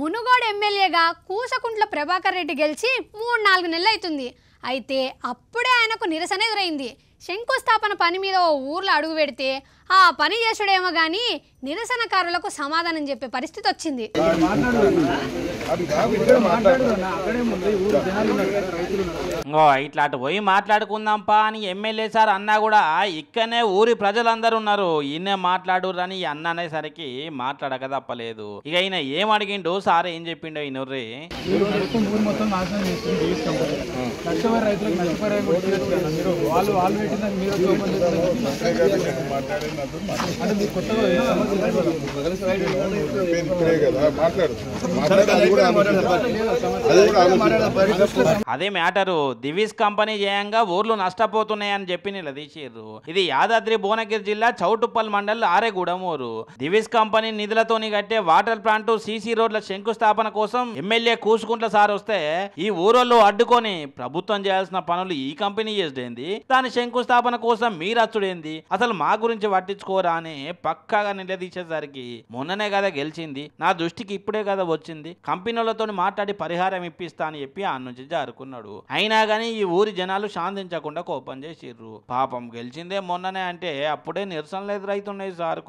మునుగోడు ఎమ్మెల్యేగా కూసకుంట్ల ప్రభాకర్ రెడ్డి గెలిచి మూడు నాలుగు నెలలు అవుతుంది అయితే అప్పుడే ఆయనకు నిరసన ఎదురైంది శంకుస్థాపన పని మీద ఓ ఊర్లో అడుగు పెడితే ఆ పని చేసుడేమో కానీ నిరసనకారులకు సమాధానం చెప్పే పరిస్థితి వచ్చింది ఇంకో ఇట్లా అటు పోయి మాట్లాడుకుందాంపా అని ఎమ్మెల్యే సార్ అన్నా కూడా ఇక్కడనే ఊరి ప్రజలందరూ ఉన్నారు ఈయనే మాట్లాడురని ఈ అన్న అనేసరికి మాట్లాడక తప్పలేదు ఇక ఈయన ఏం అడిగిండు సార్ ఏం చెప్పిండో ఈయనర్రి మీరు మొత్తం ఊరు మొత్తం నాశనం చేస్తుంది డీఎస్ కంపెనీ లక్షవారి రైతులకు నష్టపరిహారం కూడా ఇవ్వచ్చు కదా మీరు వాళ్ళు వాళ్ళు పెట్టిన మీరు వచ్చి ఓపెన్ చేస్తారు. అంటే మీరు కొత్తగా ఏం సమస్య లేదు కదా. ఇప్పుడే కదా మాట్లాడు మాట్లాడు అది కూడా ఆలోచించు. అది కూడా ఆలోచించు. అదే మ్యాటరు దివిస్ కంపెనీ చేయంగా ఊర్లు నష్టపోతున్నాయని చెప్పి నిలదీసిర్రు ఇది యాదాద్రి భువనగిరి జిల్లా చౌటుప్పల్ మండల్ ఆరేగూడెం ఊరు దివిస్ కంపెనీ నిధులతోని కట్టే వాటర్ ప్లాంట్ సీసీ రోడ్ల శంకుస్థాపన కోసం ఎమ్మెల్యే కూసుకుంట్ల సార్ వస్తే ఈ ఊరోళ్ళు అడ్డుకొని ప్రభుత్వం చేయాల్సిన పనులు ఈ కంపెనీ చేసేది దాని శంకుస్థాపన కోసం మీరచ్చుడేంది అసలు మా గురించి పట్టించుకోరా అని పక్కాగా నిలదీసేసరికి మొన్ననే కదా గెలిచింది నా దృష్టికి ఇప్పుడే కదా వచ్చింది కంపెనీలతో మాట్లాడి పరిహారం ఇప్పిస్తా అని చెప్పి ఆ నుంచి జారుకున్నాడు అయినా కానీ ఈ ఊరి జనాలు శాంతించకుండా కోపం చేసిర్రు పాపం గెలిచిందే మొన్ననే అంటే అప్పుడే నిరసనలు ఎదురవుతున్నాయి సార్